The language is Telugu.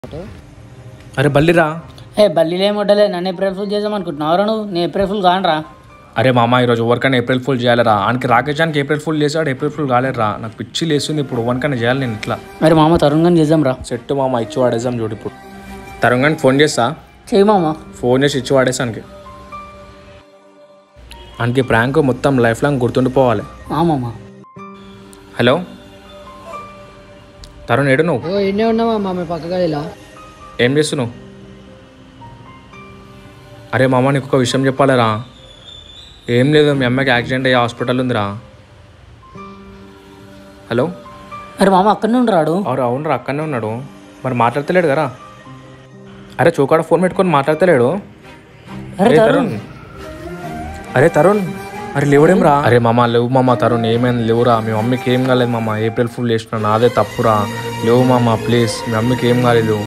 అరే బల్లిరా ఏ బల్లీలు ఏం వడ్డలే నన్ను ఏప్రిల్ ఫుల్ చేద్దాం అనుకుంటున్నావు నువ్వు నేను ఏప్రిల్ ఫుల్ కానరా అరే మామ ఈరోజు ఎవరికైనా ఏప్రిల్ ఫుల్ చేయాలరా ఆయనకి రాకేశానికి ఏప్రిల్ ఫుల్ చేసాడు ఏప్రిల్ ఫుల్ కాలేదురా నాకు పిచ్చి లేస్తుంది ఇప్పుడు ఎవరికైనా చేయాలి నేను ఇట్లా మరి మామ తరుణ్ గాని చేద్దాం రా సెట్ మామ ఇచ్చి వాడేసాం చూడు ఇప్పుడు తరంగానికి ఫోన్ చేస్తా చెయ్యి మామ ఫోన్ చేసి ఇచ్చి వాడేసానికి ఆయనకి ప్రాంక్ మొత్తం లైఫ్ లాంగ్ గుర్తుండిపోవాలి ఆ మామ హలో తరుణ్ ఏడు నువ్వు ఓ ఎన్నే ఉన్నావా మా మీ పక్క గదిలో ఏం చేస్తున్నావు అరే మామ నీకు ఒక విషయం చెప్పాలరా ఏం లేదు మీ అమ్మకి యాక్సిడెంట్ అయ్యే హాస్పిటల్ ఉందిరా హలో మరి మామ అక్కడనే ఉండరాడు అవును అవునరా అక్కడనే ఉన్నాడు మరి మాట్లాడతలేడు కదా అరే చూకాడ ఫోన్ పెట్టుకొని మాట్లాడతలేడు అరే అరే తరుణ్ తరుణ్ అరే తరుణ్ అరే లేవుడేం రా అరే మామ లేవు మామ తరుణ్ ఏమైంది లేవురా మీ మమ్మీకి ఏం కాలేదు మామ ఏప్రిల్ ఫుల్ చేసిన నాదే తప్పురా లేవు మామ ప్లీజ్ మీ మమ్మీకి ఏం కాలేదు